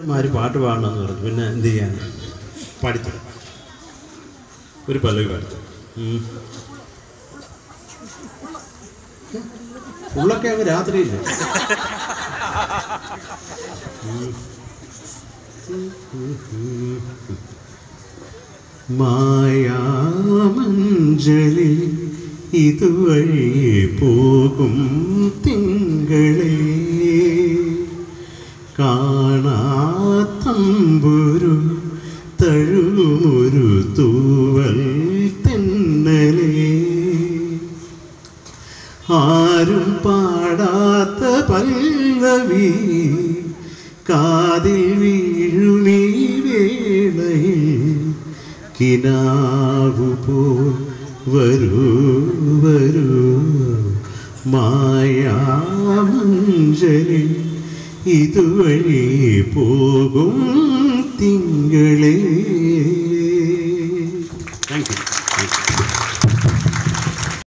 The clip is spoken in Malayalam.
മാര് പാട്ട് പാടണമെന്ന് പറഞ്ഞു പിന്നെ എന്ത് ചെയ്യാൻ പാടിത്തരാം ഒരു പല്ലവി പാടിത്തരാം ഉം. ഉള്ളൊക്കെ അങ്ങ് രാത്രിയില്ല മായാമഞ്ജലി ഇതുവഴി പോകും തിങ്കളേ കാണാത്തമ്പുരു തഴുകുമൊരു തൂവൽ തെന്നലേ ആരും പാടാത്ത പല്ലവി കാതിൽ വീഴുമീ വേളയിൽ കിനാവു പോൽ വരൂ വരൂ മായാമഞ്ജലി ഇതുവഴി പോകും തിങ്കളേ താങ്ക് യു